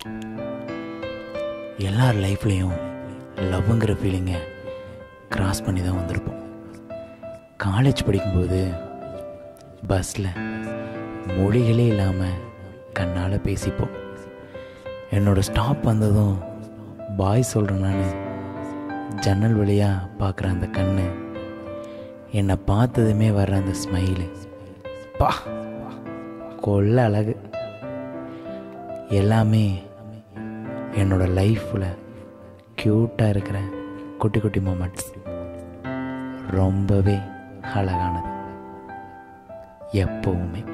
எல்லார் லைஃப்லேயும் லவ்ங்கிற ஃபீலிங்கை கிராஸ் பண்ணி தான் வந்திருப்போம் காலேஜ் படிக்கும்போது பஸ்ஸில் மொழிகளே இல்லாமல் கண்ணால் பேசிப்போம் என்னோடய ஸ்டாப் வந்ததும் பாய் சொல்கிறேன் நான் ஜன்னல் வழியாக பார்க்குற அந்த கண்ணு என்னை பார்த்ததுமே வர்ற அந்த ஸ்மைலு பா கொள்ள அழகு எல்லாமே என்னோட லைஃப்பில் க்யூட்டாக இருக்கிற குட்டி குட்டி மூமெண்ட்ஸ் ரொம்பவே அழகானது எப்பவுமே